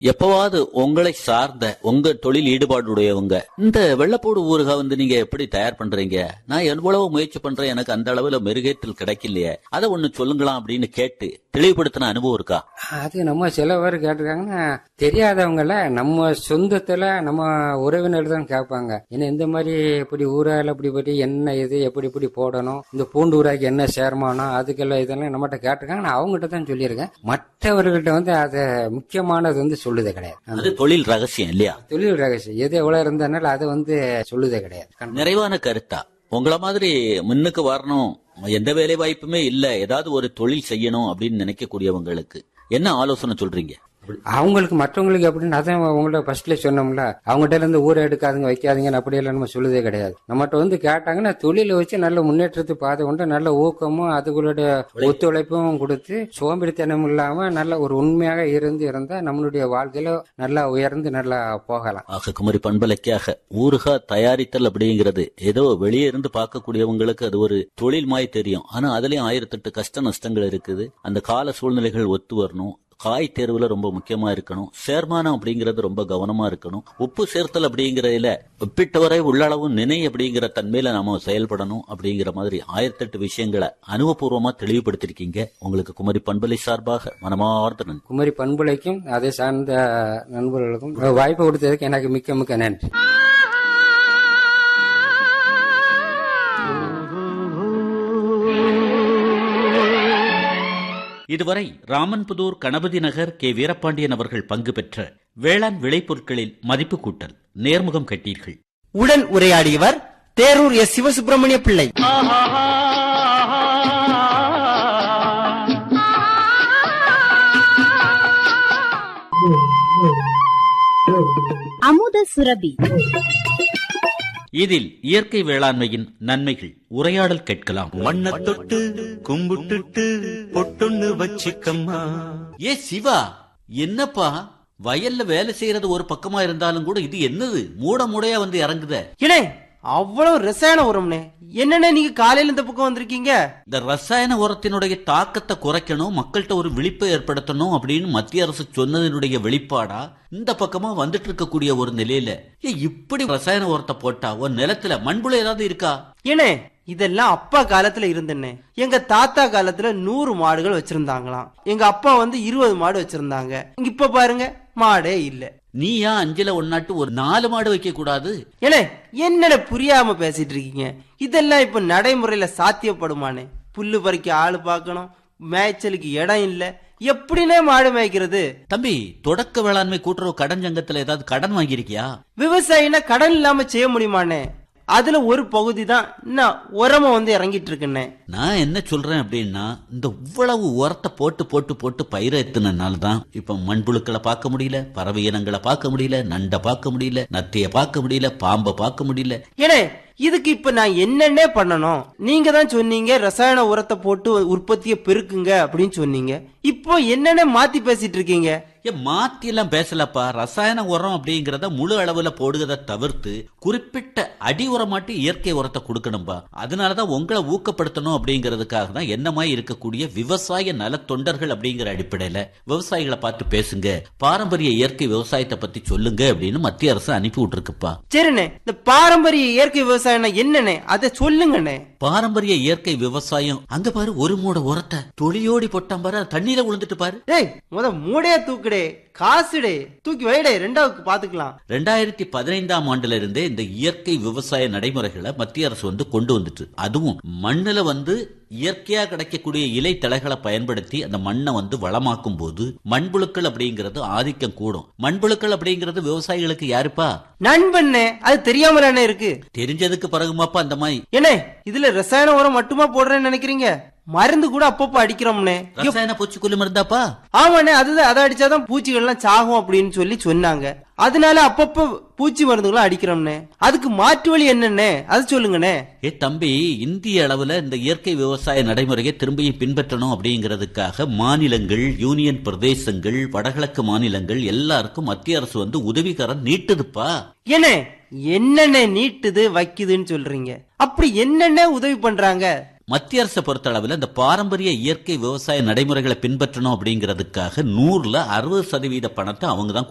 எப்பவாவது உங்களை சார்ந்த உங்க தொழில் ஈடுபாடுடையவங்க இந்த வெள்ளப்பூடு ஊறுகாய் வந்து நீங்க எப்படி தயார் பண்றீங்க நான் எவ்வளவு முயற்சி பண்றேன் எனக்கு அந்த அளவுல மெருகேற்றல் கிடைக்கலையே அதை ஒண்ணு சொல்லுங்களா அப்படின்னு கேட்டு தெளிவுபடுத்தின அனுபவம் இருக்கா அது நம்ம சில பேர் கேட்டிருக்காங்கன்னா தெரியாதவங்கள நம்ம சொந்தத்துல நம்ம உறவினர் தான் கேட்பாங்க ஏன்னா இந்த மாதிரி இப்படி ஊரால இப்படி பற்றி என்ன இது எப்படி இப்படி போடணும் இந்த பூண்டு ஊராய்க்கு என்ன சேர்மானம் அதுக்கெல்லாம் இதெல்லாம் நம்மகிட்ட கேட்டிருக்காங்க நான் அவங்ககிட்ட தான் சொல்லியிருக்கேன் மற்றவர்கள்ட்ட வந்து அது முக்கியமானது வந்து சொல்லுதே கிடையாது அந்த அது தொழில் ரகசியம் இல்லையா தொழில் ரகசியம் எது எவ்வளவு இருந்ததுனால அதை வந்து சொல்லுதே கிடையாது நிறைவான கருத்தா உங்கள மாதிரி முன்னுக்கு வரணும் எந்த வேலை வாய்ப்புமே இல்ல ஏதாவது ஒரு தொழில் செய்யணும் அப்படின்னு நினைக்கக்கூடியவங்களுக்கு என்ன ஆலோசனை சொல்றீங்க அவங்களுக்கு மற்றவங்களுக்கு எப்படின்னு அதான் உங்கள்ட்ட ஃபர்ஸ்ட்ல சொன்னோம்ல அவங்ககிட்ட இருந்து ஊரை எடுக்காதுங்க வைக்காதீங்கன்னு அப்படியெல்லாம் நம்ம சொல்லுதே கிடையாது நம்மகிட்ட வந்து கேட்டாங்கன்னா தொழிலை வச்சு நல்ல முன்னேற்றத்தை பார்த்து கொண்டு நல்ல ஊக்கமும் அதுகளுடைய ஒத்துழைப்பும் கொடுத்து சோம்பேறித்தனம் இல்லாம நல்ல ஒரு உண்மையாக இருந்து இருந்தா நம்மளுடைய வாழ்க்கையில நல்லா உயர்ந்து நல்லா போகலாம் ஆக குமரி பண்பலைக்காக ஊறுகா தயாரித்தல் அப்படிங்கிறது ஏதோ வெளியே இருந்து பார்க்கக்கூடியவங்களுக்கு அது ஒரு தொழில் மாய் தெரியும் ஆனா அதுலயும் ஆயிரத்தெட்டு கஷ்ட நஷ்டங்கள் இருக்குது அந்த கால சூழ்நிலைகள் ஒத்து வரணும் காய் தேர்வுல ரொம்ப முக்கியமா இருக்கணும் சேர்மானம் அப்படிங்கறது ரொம்ப கவனமா இருக்கணும் உப்பு சேர்த்தல் அப்படிங்கறதுல ஒப்பிட்டவரை உள்ளளவு நினை அப்படிங்கிற தன்மையில நாம செயல்படணும் அப்படிங்கிற மாதிரி ஆயிரத்தெட்டு விஷயங்களை அனுபவபூர்வமா தெளிவுபடுத்திருக்கீங்க உங்களுக்கு குமரி பண்பலை சார்பாக மனமார்ந்த நன்றி குமரி பண்புலைக்கும் அதை சார்ந்த நண்பர்களுக்கும் வாய்ப்பு கொடுத்ததுக்கு எனக்கு மிக்க மிக்க நன்றி இதுவரை ராமன்புதூர் கணபதி நகர் கே வீரபாண்டியன் அவர்கள் பங்கு பெற்ற வேளாண் விளைபொருட்களில் மதிப்பு கூட்டல் நேர்முகம் கட்டீர்கள் உடன் உரையாடியவர் தேரூர் எஸ் சிவசுப்பிரமணிய பிள்ளை அமுத சுரபி இதில் இயற்கை வேளாண்மையின் நன்மைகள் உரையாடல் கேட்கலாம் மண்ண தொட்டு கும்பிட்டுட்டு பொட்டொன்னு வச்சுக்கம்மா ஏ சிவா என்னப்பா வயல்ல வேலை செய்யறது ஒரு பக்கமா இருந்தாலும் கூட இது என்னது மூட மூடையா வந்து இறங்குத இணை அவ்வளவு ரசாயன உரம்னே என்னண்ணே நீங்க காலையில இந்த பக்கம் வந்திருக்கீங்க இந்த ரசாயன உரத்தினுடைய தாக்கத்தை குறைக்கணும் மக்கள்கிட்ட ஒரு விழிப்பை ஏற்படுத்தணும் அப்படின்னு மத்திய அரசு சொன்னதனுடைய வெளிப்பாடா இந்த பக்கமா வந்துட்டு இருக்கக்கூடிய ஒரு நிலையில ஏ இப்படி ரசாயன உரத்தை போட்டா ஒரு நிலத்துல மண்புழு ஏதாவது இருக்கா ஏனே இதெல்லாம் அப்பா காலத்துல இருந்தேனே எங்க தாத்தா காலத்துல நூறு மாடுகள் வச்சிருந்தாங்களாம் எங்க அப்பா வந்து இருபது மாடு வச்சிருந்தாங்க இங்க இப்ப பாருங்க மாடே இல்ல நீ ஏன் அஞ்சுல ஒன்னாட்டு ஒரு நாலு மாடு வைக்க கூடாது ஏனே என்னட புரியாம பேசிட்டு இருக்கீங்க இதெல்லாம் இப்ப நடைமுறையில சாத்தியப்படுமானே புல்லு பறிக்க ஆளு பார்க்கணும் மேய்ச்சலுக்கு இடம் இல்ல எப்படினே மாடு மேய்க்கிறது தம்பி தொடக்க வேளாண்மை கூட்டுறவு கடன் சங்கத்துல ஏதாவது கடன் வாங்கியிருக்கியா விவசாயினா கடன் இல்லாம செய்ய முடியுமானே அதுல ஒரு பகுதி தான் இன்னும் உரமா வந்து இறங்கிட்டு இருக்குண்ணே நான் என்ன சொல்றேன் அப்படின்னா இந்த இவ்வளவு உரத்தை போட்டு போட்டு போட்டு பயிரை எத்துனனால தான் இப்ப மண்புழுக்களை பார்க்க முடியல பறவை இனங்களை பார்க்க முடியல நண்டை பார்க்க முடியல நத்தைய பார்க்க முடியல பாம்பை பார்க்க முடியல ஏனே இதுக்கு இப்ப நான் என்னென்ன பண்ணணும் நீங்க தான் சொன்னீங்க ரசாயன உரத்தை போட்டு உற்பத்தியை பெருக்குங்க அப்படின்னு சொன்னீங்க இப்போ என்னென்ன மாத்தி பேசிட்டு இருக்கீங்க ஏ மாத்தி எல்லாம் பேசலப்பா ரசாயன உரம் அப்படிங்கறத முழு அளவுல போடுறத தவிர்த்து குறிப்பிட்ட அடி உரமாட்டி இயற்கை உரத்தை கொடுக்கணும்பா அதனாலதான் உங்களை ஊக்கப்படுத்தணும் அப்படிங்கறதுக்காக தான் என்ன மாதிரி இருக்கக்கூடிய விவசாய நல தொண்டர்கள் அப்படிங்கிற அடிப்படையில விவசாயிகளை பார்த்து பேசுங்க பாரம்பரிய இயற்கை விவசாயத்தை பத்தி சொல்லுங்க அப்படின்னு மத்திய அரசு அனுப்பி விட்டுருக்குப்பா சரிண்ணே இந்த பாரம்பரிய இயற்கை விவசாயம் என்னண்ணே அதை சொல்லுங்கண்ணே பாரம்பரிய இயற்கை விவசாயம் அங்க பாரு ஒரு மூட உரத்தை தொழியோடி போட்டான் பாரு அது தண்ணீர விழுந்துட்டு பாரு டேய் முத மூடையா தூக்குடே காசுடே தூக்கி வைடே ரெண்டாவுக்கு பாத்துக்கலாம் ரெண்டாயிரத்தி பதினைந்தாம் ஆண்டுல இருந்தே இந்த இயற்கை விவசாய நடைமுறைகளை மத்திய அரசு வந்து கொண்டு வந்துட்டு அதுவும் மண்ணுல வந்து இயற்கையா கிடைக்கக்கூடிய இலை தழைகளை பயன்படுத்தி அந்த மண்ணை வந்து வளமாக்கும் போது மண்புழுக்கள் அப்படிங்கிறது ஆதிக்கம் கூடும் மண்புழுக்கள் அப்படிங்கிறது விவசாயிகளுக்கு யாருப்பா நண்பண்ணே அது தெரியாமலானே இருக்கு தெரிஞ்சதுக்கு பிறகுமாப்பா அந்த மாதிரி என்ன இதுல ரசாயன உரம் மட்டுமா போடுறேன்னு நினைக்கிறீங்க மருந்து கூட அப்பப்போ அடிக்கிறோம்னே ரசாயன பூச்சிக்கொல்லி மருந்தாப்பா ஆமாண்ணே அதுதான் அதை அடிச்சாதான் பூச்சிகள்லாம் சாகும் அப்படின்னு சொல்லி சொன்னாங்க அதனால அப்பப்போ பூச்சி மருந்துகளும் அடிக்கிறோம்னே அதுக்கு மாற்று வழி என்னண்ணே அது சொல்லுங்கண்ணே ஏ தம்பி இந்திய அளவுல இந்த இயற்கை விவசாய நடைமுறையை திரும்பியும் பின்பற்றணும் அப்படிங்கிறதுக்காக மாநிலங்கள் யூனியன் பிரதேசங்கள் வடகிழக்கு மாநிலங்கள் எல்லாருக்கும் மத்திய அரசு வந்து உதவிகரம் நீட்டுதுப்பா என்ன என்னென்ன நீட்டுது வைக்குதுன்னு சொல்றீங்க அப்படி என்னென்ன உதவி பண்றாங்க மத்திய அரசை பொறுத்தளவில் இந்த பாரம்பரிய இயற்கை விவசாய நடைமுறைகளை பின்பற்றணும் அப்படிங்கிறதுக்காக நூறுல அறுபது சதவீத பணத்தை அவங்க தான்